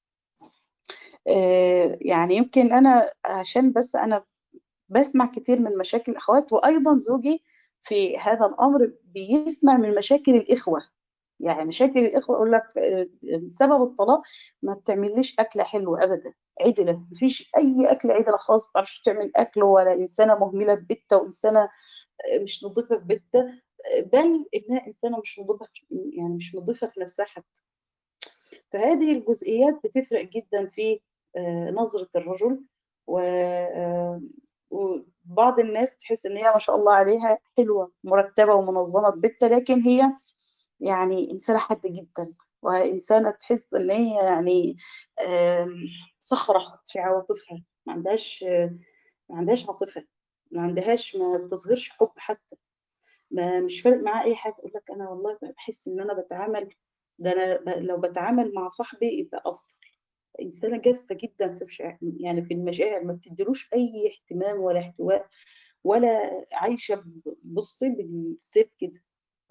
آه يعني يمكن أنا عشان بس أنا بسمع كتير من مشاكل الأخوات وأيضا زوجي في هذا الأمر بيسمع من مشاكل الإخوة يعني مشاكل الإخوة أقول لك آه، سبب الطلاق ما بتعمليش أكلة حلوة أبدا عدلة مفيش أي أكل عدلة خالص ما بتعرفش تعمل أكل ولا إنسانة مهملة في بيتها وإنسانة آه، مش نظيفة في بيتها آه، بل إنها إنسانة مش نظيفة يعني مش نظيفة في نفسها حتى فهذه الجزئيات بتفرق جدا في آه، نظرة الرجل و آه، وبعض الناس تحس ان هي ما شاء الله عليها حلوة مرتبة ومنظمة في بيتها لكن هي يعني إنسانة حادة جدا وإنسانة تحس إن هي يعني آم، صخرة في عواطفها ما عندهاش ما عندهاش عاطفة ما عندهاش ما بتظهرش حب حتى ما مش فارق معاها أي حاجة أقول لك أنا والله بحس إن أنا بتعامل ده أنا ب- لو بتعامل مع صاحبي يبقى أفضل إنسانة جافة جدا في مشاعر يعني في المشاعر ما بتديلوش أي اهتمام ولا احتواء ولا عايشة ب- بصي بالسيف كده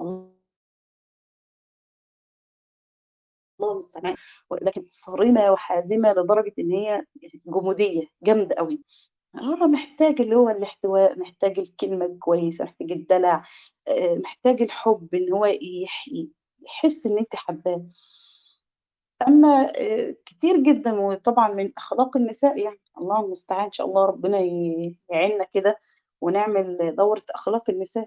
الله المستعان لكن صارمة وحازمة لدرجة إن هي جمودية جامدة قوي هو محتاج اللي هو الاحتواء محتاج الكلمة الكويسة محتاج الدلع آه، محتاج الحب إن هو يح- يحس إن أنت حباه أما آه، كتير جدا وطبعا من أخلاق النساء يعني الله المستعان إن شاء الله ربنا ي- يعيننا كده ونعمل دورة أخلاق النساء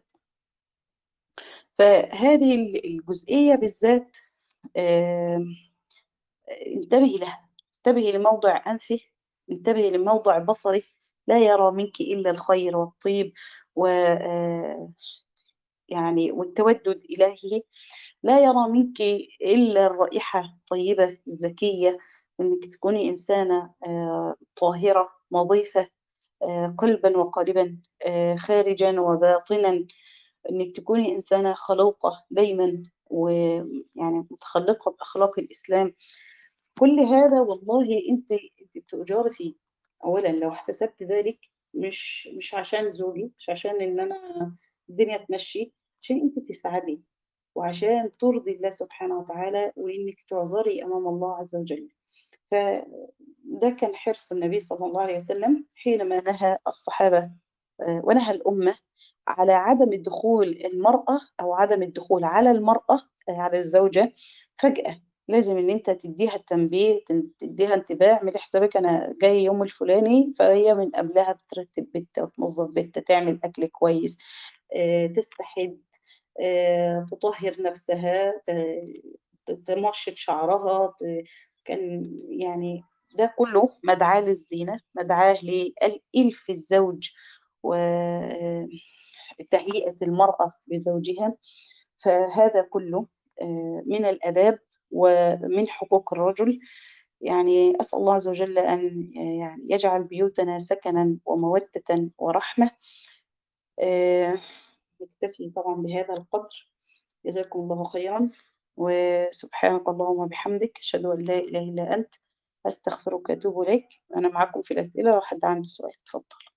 فهذه الجزئية بالذات آه، انتبهي لها انتبهي لموضع أنفه انتبهي لموضع بصره لا يرى منك إلا الخير والطيب و آه، يعني والتودد إلهه لا يرى منك إلا الرائحة الطيبة الزكية إنك تكوني إنسانة آه، طاهرة نظيفة آه، قلبا وقالبا آه، خارجا وباطنا إنك تكوني إنسانة خلوقة دايما ويعني متخلقة بأخلاق الإسلام كل هذا والله انت انت بتؤجري فيه اولا لو احتسبت ذلك مش مش عشان زوجي مش عشان ان انا الدنيا تمشي عشان انت تسعدي وعشان ترضي الله سبحانه وتعالى وانك تعذري امام الله عز وجل فده كان حرص النبي صلى الله عليه وسلم حينما نهى الصحابة آه، ونهى الأمة على عدم الدخول المرأة أو عدم الدخول على المرأة آه، على الزوجة فجأة لازم ان انت تديها التنبيه تن- تديها انتباه اعملي حسابك انا جاي يوم الفلاني فهي من قبلها بترتب بيتها وتنظف بيتها تعمل اكل كويس آه، تستحد آه، تطهر نفسها ت- تمشط شعرها ت- كان يعني ده كله مدعاة للزينة مدعاة لإلف الزوج وتهيئة المرأة لزوجها فهذا كله آه، من الآداب ومن حقوق الرجل يعني أسأل الله عز وجل أن آه، يعني يجعل بيوتنا سكنا ومودة ورحمة آه، نكتفي طبعا بهذا القدر جزاكم الله خيرا وسبحانك اللهم وبحمدك أشهد أن لا إله إلا أنت أستغفرك وأتوب إليك أنا معكم في الأسئلة لو حد عنده سؤال اتفضل